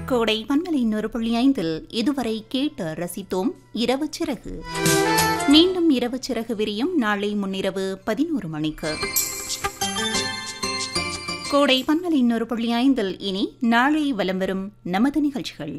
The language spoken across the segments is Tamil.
கோடை பன்மலை நூறு புள்ளி ஐந்தில் இதுவரை கேட்டு ரசித்தோம் இரவு சிறகு மீண்டும் இரவு சிறகு விரியும் நாளை முன்னிரவு பதினோரு மணிக்கு கோடை பன்மலை நூறு புள்ளி ஐந்தில் இனி நாளை வலம் வரும் நமது நிகழ்ச்சிகள்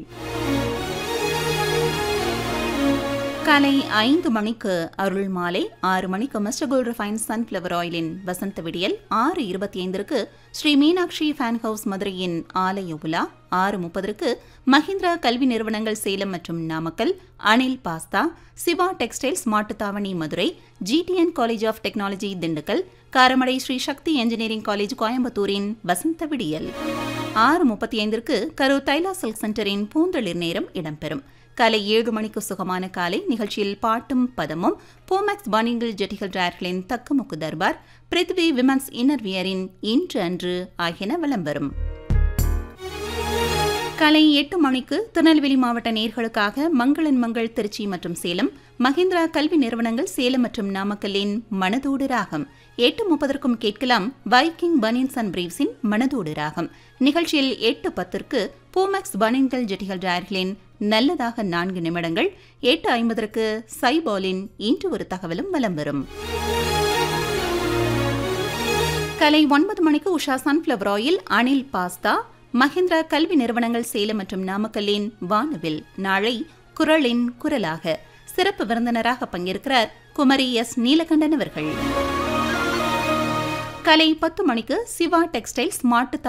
காலை ஐந்து மணிக்கு அருள் மாலை ஆறு மணிக்கு மிஸ்டர் கோல்ட் ரிஃபைன் சன்ஃப்ளவர் ஆயிலின் வசந்த விடியல் ஆறு இருபத்தி ஐந்திற்கு ஸ்ரீ மீனாட்சி ஃபேன் ஹவுஸ் மதுரையின் ஆலய உலா ஆறு முப்பதற்கு மஹிந்திரா கல்வி நிறுவனங்கள் சேலம் மற்றும் Namakkal Anil pasta Siva textiles Mattuthavani Madurai GTN college of technology Dindigul Karamadai Sri Sakthi engineering college கோயம்புத்தூரின் வசந்த விடியல் ஆறு முப்பத்தி ஐந்திற்கு கரூர் தைலா சில்க் சென்டரின் பூந்தளிர் நேரம் இடம்பெறும் காலை ஏழு மணிக்கு சுகமான காலை நிகழ்ச்சியில் பாட்டும் பதமும் போமேக்ஸ் பானிங்கில் ஜெட்டிகள் டயர்களின் தக்குமுக்கு தர்பார் பிரித்வி விமன்ஸ் இன்னர் வியரின் இன்று அன்று ஆகியன விளம்பரம் காலை எட்டு மணிக்கு திருநெல்வேலி மாவட்ட நேர்களுக்காக மங்களன் மங்கள் திருச்சி மற்றும் சேலம் மஹிந்திரா கல்வி நிறுவனங்கள் சேலம் மற்றும் நாமக்கல்லின் மனதோடு ராகம் எட்டு முப்பதற்கும் கேட்கலாம் வைக்கிங் பனியன்ஸ் அண்ட் பிரீவ்ஸின் மனதோடு ராகம் நிகழ்ச்சியில் எட்டு பத்திற்கு பூமேக்ஸ் பனியன்கள் ஜெட்டிகள் டயர்களின் நல்லதாக நான்கு நிமிடங்கள் எட்டு ஐம்பதற்கு சைபாலின் இன்று ஒரு தகவலும் வலம் வரும் கலை ஒன்பது மணிக்கு Usha sunflower oil Anil pasta Mahindra கல்வி நிறுவனங்கள் சேலம் மற்றும் நாமக்கல்லின் வானவில் நாளை குரலின் குரலாக சிறப்பு விருந்தினராக பங்கேற்கிறார் குமரி எஸ் நீலகண்டன் அவர்கள் கலை பத்து மணிக்கு சிவா டெக்ஸ்டைல்ஸ் மாட்டு